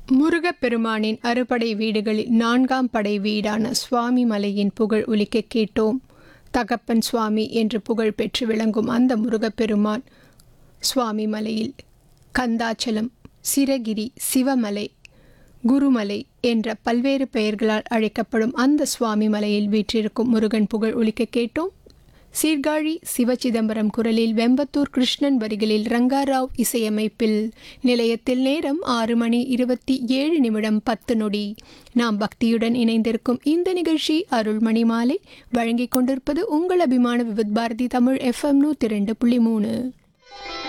முருகப்பெருமானின் அறுபடை வீடுகளில் நான்காம் படை வீடான சுவாமி மலையின் புகழ் ஒலிக்க கேட்டோம் தகப்பன் சுவாமி என்று புகழ் பெற்று விளங்கும் அந்த முருகப்பெருமான் சுவாமி மலையில் கந்தாச்சலம் சிரகிரி சிவமலை குருமலை என்ற பல்வேறு பெயர்களால் அழைக்கப்படும் அந்த சுவாமி மலையில் வீற்றிருக்கும் முருகன் புகழ் ஒலிக்க கேட்டோம் சீர்காழி சிவச்சிதம்பரம் குரலில் வெம்பத்தூர் கிருஷ்ணன் வரிகளில் ரங்காராவ் இசையமைப்பில் நிலையத்தில் நேரம் ஆறு மணி இருபத்தி ஏழு நிமிடம் பத்து நொடி நாம் பக்தியுடன் இணைந்திருக்கும் இந்த நிகழ்ச்சி அருள்மணி மாலை வழங்கிக் கொண்டிருப்பது உங்கள் அபிமான விவித் பாரதி தமிழ் எஃப்எம் நூற்றி ரெண்டு புள்ளி மூணு